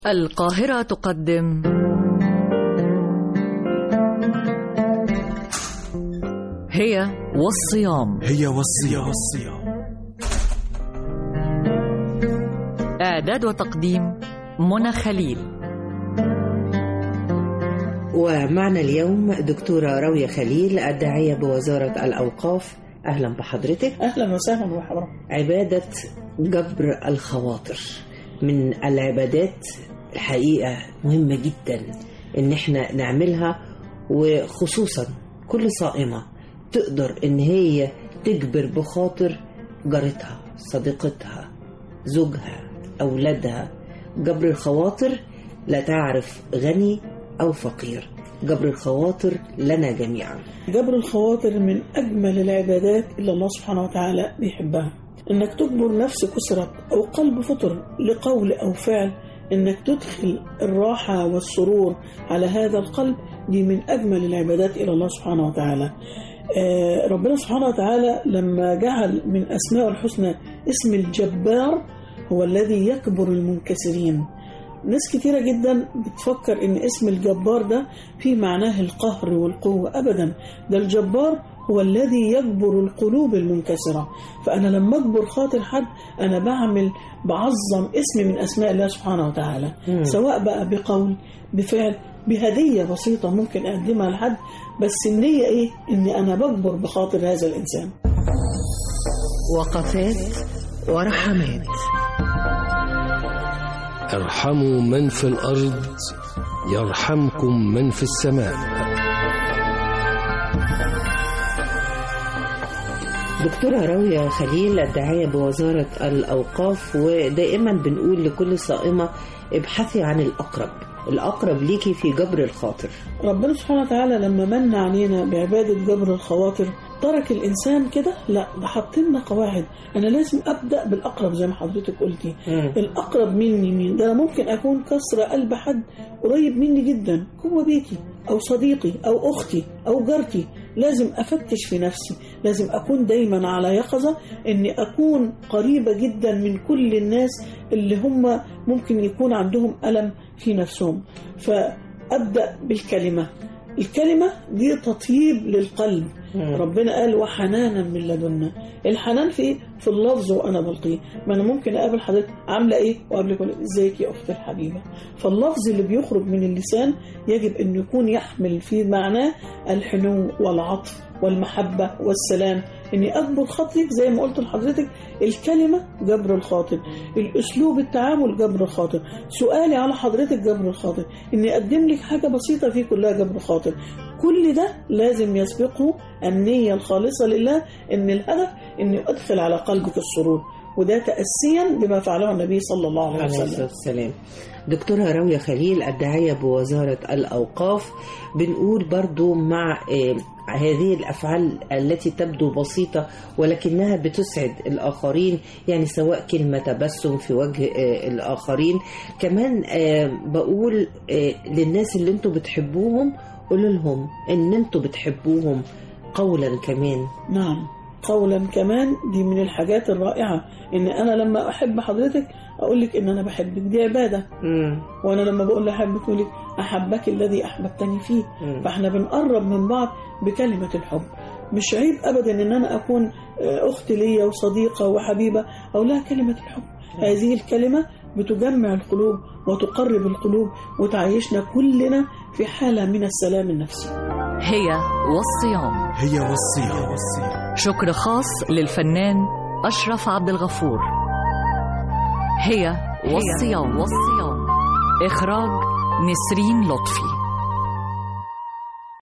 القاهرة تقدم هي والصيام هي والصيام والصيام إعداد وتقديم منى خليل ومعنا اليوم دكتورة راوية خليل الداعية بوزارة الأوقاف أهلا بحضرتك اهلا وسهلا بحضرتك عبادة جبر الخواطر من العبادات الحقيقة مهمة جدا إن احنا نعملها وخصوصا كل صائمة تقدر إن هي تجبر بخاطر جارتها صديقتها زوجها أولادها جبر الخواطر لا تعرف غني أو فقير جبر الخواطر لنا جميعا جبر الخواطر من اجمل العبادات اللي الله سبحانه وتعالى بيحبها انك تجبر نفس كسرت او قلب فطر لقول او فعل انك تدخل الراحه والسرور على هذا القلب دي من اجمل العبادات الى الله سبحانه وتعالى آه، ربنا سبحانه وتعالى لما جعل من اسماء الحسنى اسم الجبار هو الذي يكبر المنكسرين ناس كتيرة جدا بتفكر ان اسم الجبار ده في معناه القهر والقوة ابدا ده الجبار هو الذي يجبر القلوب المنكسرة فأنا لما أجبر خاطر حد أنا بعمل بعظم اسم من أسماء الله سبحانه وتعالى مم. سواء بقى بقول بفعل بهدية بسيطة ممكن أقدمها لحد بس النية إيه؟ إني أنا بجبر بخاطر هذا الإنسان وقفات ورحمات ارحموا من في الأرض يرحمكم من في السماء دكتورة راوية خليل الداعية بوزارة الأوقاف ودائما بنقول لكل صائمة ابحثي عن الأقرب الأقرب ليكي في جبر الخاطر ربنا سبحانه وتعالى لما من علينا بعبادة جبر الخواطر ترك الإنسان كده لا ده حط لنا قواعد أنا لازم أبدأ بالأقرب زي ما حضرتك قلتي مم. الأقرب مني مين ده أنا ممكن أكون كسر قلب حد قريب مني جدا جوه بيتي أو صديقي أو أختي أو جارتي لازم أفتش في نفسي لازم أكون دايما على يقظة إني أكون قريبة جدا من كل الناس اللي هم ممكن يكون عندهم ألم في نفسهم فأبدأ بالكلمة الكلمة دي تطيب للقلب مم. ربنا قال وحنانا من لدنا الحنان في ايه في اللفظ وانا بلقيه ما انا ممكن اقابل حضرتك عامله ايه وقبل كل ازيك يا اختي الحبيبه فاللفظ اللي بيخرج من اللسان يجب ان يكون يحمل في معناه الحنو والعطف والمحبه والسلام اني اجبر خاطرك زي ما قلت لحضرتك الكلمه جبر الخاطر الاسلوب التعامل جبر الخاطر سؤالي على حضرتك جبر الخاطر اني اقدم لك حاجه بسيطه فيه كلها جبر خاطر كل ده لازم يسبقه النية الخالصة لله إن الهدف إني أدخل على قلبك السرور وده تأسيا بما فعله النبي صلى الله عليه عليه الصلاة وسلم والسلام دكتورة راوية خليل الداعية بوزارة الأوقاف بنقول برضو مع آه، هذه الأفعال التي تبدو بسيطة ولكنها بتسعد الآخرين يعني سواء كلمة تبسم في وجه آه، الآخرين كمان آه، بقول آه، للناس اللي انتوا بتحبوهم قولوا لهم ان انتوا بتحبوهم قولا كمان نعم قولا كمان دي من الحاجات الرائعة إن أنا لما أحب حضرتك أقول لك إن أنا بحبك دي عبادة مم. وأنا لما بقول لأحبك أقول لك أحبك الذي أحببتني فيه مم. فاحنا بنقرب من بعض بكلمة الحب مش عيب أبدا إن أنا أكون آه، أخت ليا وصديقة وحبيبة أو لها كلمة الحب هذه الكلمة بتجمع القلوب وتقرب القلوب وتعيشنا كلنا في حالة من السلام النفسي هي والصيام هي والصيام والصيام شكر خاص للفنان أشرف عبد الغفور هي والصيام والصيام إخراج نسرين لطفي